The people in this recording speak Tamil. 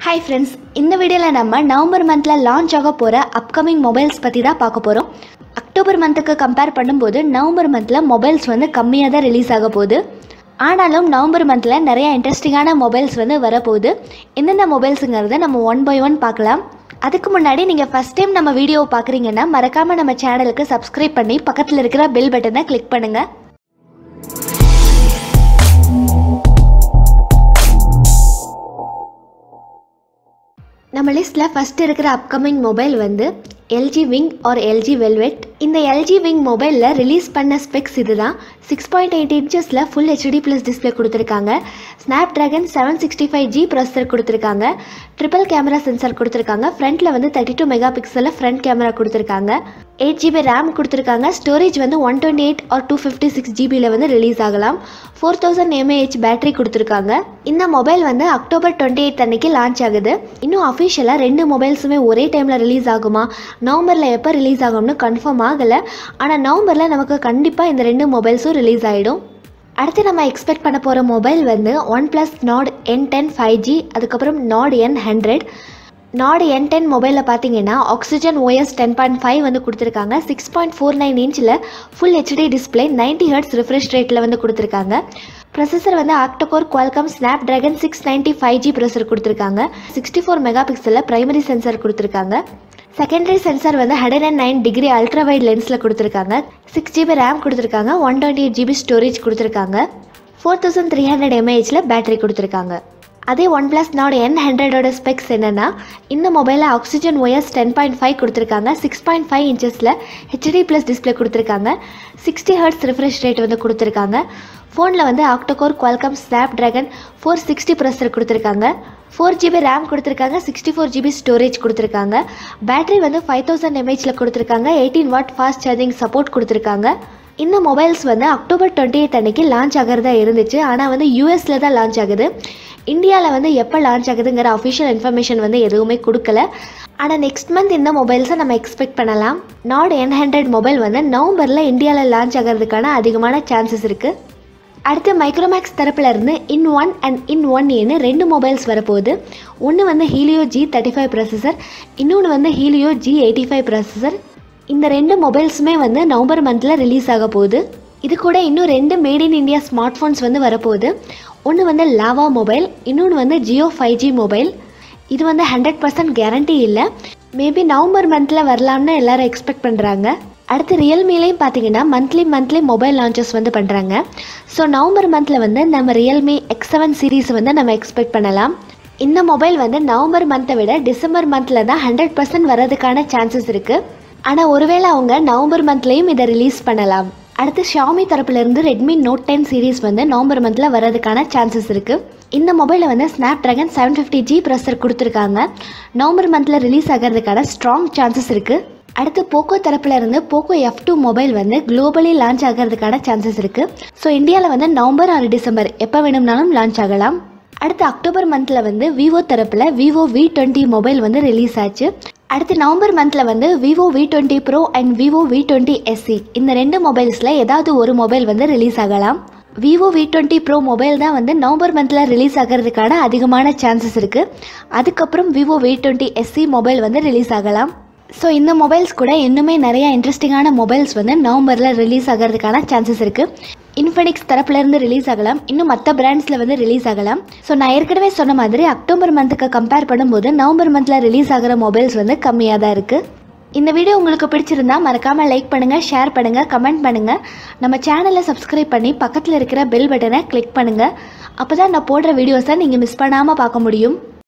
ஹாய் ஃப்ரெண்ட்ஸ் இந்த வீடியோவில் நம்ம நவம்பர் மந்தில் லான்ச் ஆக போகிற அப்கமிங் மொபைல்ஸ் பற்றி தான் பார்க்க போகிறோம் அக்டோபர் மந்த்துக்கு கம்பேர் பண்ணும்போது நவம்பர் மந்தில் மொபைல்ஸ் வந்து கம்மியாக தான் ரிலீஸ் ஆக போகுது ஆனாலும் நவம்பர் மந்தில் நிறைய இன்ட்ரெஸ்டிங்கான மொபைல்ஸ் வந்து வரப்போகுது என்னென்ன மொபைல்ஸுங்கிறத நம்ம ஒன் பை ஒன் பார்க்கலாம் அதுக்கு முன்னாடி நீங்கள் ஃபஸ்ட் டைம் நம்ம வீடியோவை பார்க்குறீங்கன்னா மறக்காமல் நம்ம சேனலுக்கு சப்ஸ்கிரைப் பண்ணி பக்கத்தில் இருக்கிற பெல் பட்டனை கிளிக் பண்ணுங்கள் நம்ம லிஸ்ட்டில் ஃபஸ்ட்டு இருக்கிற அப்கமிங் மொபைல் வந்து LG Wing or LG Velvet இந்த எல்ஜி விங் மொபைலில் ரிலீஸ் பண்ண ஸ்பெக்ஸ் இதுதான் சிக்ஸ் பாயிண்ட் எயிட் இன்ச்சஸில் ஃபுல் ஹெச்டி ப்ளஸ் டிஸ்பிளே கொடுத்துருக்காங்க Snapdragon seven sixty five G processor கொடுத்துருக்காங்க ட்ரிபிள் கேமரா சென்சார் கொடுத்துருக்காங்க ஃப்ரண்ட்டில் வந்து தேர்ட்டி டூ மெகா பிக்சலில் ஃப்ரண்ட் கேமரா கொடுத்துருக்காங்க எயிட் ஜிபி ரேம் கொடுத்துருக்காங்க ஸ்டோரேஜ் வந்து one twenty eight or two fifty six ஜிபியில் வந்து ரிலீஸ் ஆகலாம் ஃபோர் தௌசண்ட் எம்ஏஹெச் பேட்டரி கொடுத்துருக்காங்க இந்த மொபைல் வந்து அக்டோபர் டுவெண்ட்டி எயிட் அன்னைக்கு லான்ச் ஆகுது இன்னும் அஃபிஷியலாக ரெண்டு மொபைல்ஸுமே ஒரே டைமில் ரிலீஸ் ஆகுமா நவம்பரில் எப்போ ரிலீஸ் ஆகும்னு கன்ஃபார்ம் ஆகலை ஆனால் நவம்பரில் நமக்கு கண்டிப்பாக இந்த ரெண்டு மொபைல்ஸும் ரிலீஸ் ஆகிடும் அடுத்து நம்ம எக்ஸ்பெக்ட் பண்ண போகிற மொபைல் வந்து OnePlus Nord N ten five G அதுக்கப்புறம் Nord N hundred Nord N ten மொபைலில் பார்த்தீங்கன்னா Oxygen OS ten point five வந்து கொடுத்துருக்காங்க சிக்ஸ் பாயிண்ட் ஃபோர் நைன் இன்ச்சில் full HD display ninety hertz refresh ரேட்டில் வந்து கொடுத்துருக்காங்க ப்ரொசஸர் வந்து octacore Qualcomm Snapdragon six ninety five G processor கொடுத்துருக்காங்க சிக்ஸ்டி ஃபோர் மெகா பிக்சலில் ப்ரைமரி சென்சார் கொடுத்துருக்காங்க செகண்டரி சென்சார் வந்து hundred and nine degree ultra wide லென்ஸில் கொடுத்துருக்காங்க சிக்ஸ் ஜிபி ரேம் கொடுத்துருக்காங்க one twenty eight GB storage கொடுத்துருக்காங்க ஃபோர் தௌசண்ட் த்ரீ ஹண்ட்ரட் எம்ஏஹெச்சில் பேட்டரி கொடுத்துருக்காங்க அதே ஒன் ப்ளஸ் நாட் என் ஹண்ட்ரடோட ஸ்பெக்ஸ் என்னென்னா இந்த மொபைலில் Oxygen OS ten point five கொடுத்துருக்காங்க சிக்ஸ் பாயிண்ட் ஃபைவ் இன்ச்சஸில் ஹெச்டி ப்ளஸ் டிஸ்பிளே கொடுத்துருக்காங்க சிக்ஸ்டி ஹர்ட்ஸ் ரிஃப்ரெஷ் ரேட் வந்து கொடுத்துருக்காங்க ஃபோனில் வந்து octacore Qualcomm Snapdragon four sixty processor கொடுத்துருக்காங்க ஃபோர் ஜிபி ரேம் கொடுத்துருக்காங்க சிக்ஸ்டி ஃபோர் ஜிபி ஸ்டோரேஜ் கொடுத்துருக்காங்க பேட்டரி வந்து ஃபைவ் தௌசண்ட் எம்ஏஹெச்சில் கொடுத்துருக்காங்க eighteen watt fast charging support கொடுத்துருக்காங்க இந்த மொபைல்ஸ் வந்து அக்டோபர் டுவெண்ட்டி எயிட் அன்னைக்கு லான்ச் ஆகிறதா இருந்துச்சு ஆனால் வந்து யூஎஸில் தான் லான்ச் ஆகுது இந்தியாவில் வந்து எப்போ லான்ச் ஆகுதுங்கிற அஃபிஷியல் இன்ஃபர்மேஷன் வந்து எதுவுமே கொடுக்கல ஆனால் நெக்ஸ்ட் மந்த் இந்த மொபைல்ஸை நம்ம எக்ஸ்பெக்ட் பண்ணலாம் நாட் என் ஹண்ட்ரட் மொபைல் வந்து நவம்பரில் இந்தியாவில் லான்ச் ஆகிறதுக்கான அதிகமான சான்சஸ் இருக்குது அடுத்து மைக்ரோமேக்ஸ் தரப்புல இருந்து in one and in one ஏன்னு ரெண்டு மொபைல்ஸ் வரப்போகுது ஒன்று வந்து Helio G thirty five processor இன்னொன்று வந்து Helio G eighty five processor இந்த ரெண்டு மொபைல்ஸுமே வந்து நவம்பர் மந்தில் ரிலீஸ் ஆக போகுது இது கூட இன்னும் ரெண்டு made in India smartphones வந்து வரப்போகுது ஒன்று வந்து லாவா மொபைல் இன்னொன்று வந்து ஜியோ ஃபைவ் ஜி மொபைல் இது வந்து ஹண்ட்ரட் பர்சன்ட் கேரண்டி இல்லை மேபி நவம்பர் மந்தில் வரலாம்னு எல்லாரும் எக்ஸ்பெக்ட் பண்ணுறாங்க அடுத்து ரியல்மிலையும் பார்த்தீங்கன்னா மந்த்லி மந்த்லி மொபைல் லான்ச்சஸ் வந்து பண்ணுறாங்க ஸோ நவம்பர் மந்தில் வந்து நம்ம ரியல்மி எக்ஸ் செவன் சீரீஸ் வந்து நம்ம எக்ஸ்பெக்ட் பண்ணலாம் இந்த மொபைல் வந்து நவம்பர் மந்த்தை விட டிசம்பர் மந்தில் தான் ஹண்ட்ரட் பர்சன்ட் வரதுக்கான சான்சஸ் இருக்குது ஆனால் ஒருவேளை அவங்க நவம்பர் மந்த்லேயும் இதை ரிலீஸ் பண்ணலாம் அடுத்து ஷாமி தரப்புலேருந்து ரெட்மி நோட் டென் சீரீஸ் வந்து நவம்பர் மந்தில் வரதுக்கான சான்சஸ் இருக்குது இந்த மொபைலில் வந்து Snapdragon seven fifty G processor கொடுத்துருக்காங்க நவம்பர் மந்தில் ரிலீஸ் ஆகிறதுக்கான ஸ்ட்ராங் சான்சஸ் இருக்குது அடுத்து போக்கோ தரப்புல இருந்து போக்கோ எஃப் டூ மொபைல் வந்து குளோபலி லான்ச் ஆகிறதுக்கான சான்சஸ் இருக்குது ஸோ இந்தியாவில் வந்து நவம்பர் ஆறு டிசம்பர் எப்போ வேணும்னாலும் லான்ச் ஆகலாம் அடுத்து அக்டோபர் மந்தில் வந்து விவோ தரப்பில் விவோ வி டுவெண்ட்டி மொபைல் வந்து ரிலீஸ் ஆச்சு அடுத்து நவம்பர் மந்தில் வந்து Vivo V twenty pro and Vivo V twenty S E இந்த ரெண்டு மொபைல்ஸில் ஏதாவது ஒரு மொபைல் வந்து ரிலீஸ் ஆகலாம் Vivo V twenty pro mobile தான் வந்து நவம்பர் மந்தில் ரிலீஸ் ஆகிறதுக்கான அதிகமான சான்சஸ் இருக்குது அதுக்கப்புறம் Vivo V twenty SE mobile வந்து ரிலீஸ் ஆகலாம் ஸோ இந்த மொபைல்ஸ் கூட இன்னுமே நிறைய இன்ட்ரெஸ்டிங்கான மொபைல்ஸ் வந்து நவம்பரில் ரிலீஸ் ஆகிறதுக்கான சான்சஸ் இருக்குது இன்ஃபினிக்ஸ் தரப்புலேருந்து ரிலீஸ் ஆகலாம் இன்னும் மற்ற பிராண்ட்ஸில் வந்து ரிலீஸ் ஆகலாம் ஸோ நான் ஏற்கனவே சொன்ன மாதிரி அக்டோபர் மந்த்துக்கு கம்பேர் பண்ணும்போது நவம்பர் மந்தில் ரிலீஸ் ஆகிற மொபைல்ஸ் வந்து கம்மியாக தான் இருக்குது இந்த வீடியோ உங்களுக்கு பிடிச்சிருந்தா மறக்காமல் லைக் பண்ணுங்கள் ஷேர் பண்ணுங்கள் கமெண்ட் பண்ணுங்கள் நம்ம சேனலை சப்ஸ்கிரைப் பண்ணி பக்கத்தில் இருக்கிற பெல் பட்டனை கிளிக் பண்ணுங்கள் அப்போ தான் நான் போடுற வீடியோஸை நீங்கள் மிஸ் பண்ணாமல் பார்க்க முடியும்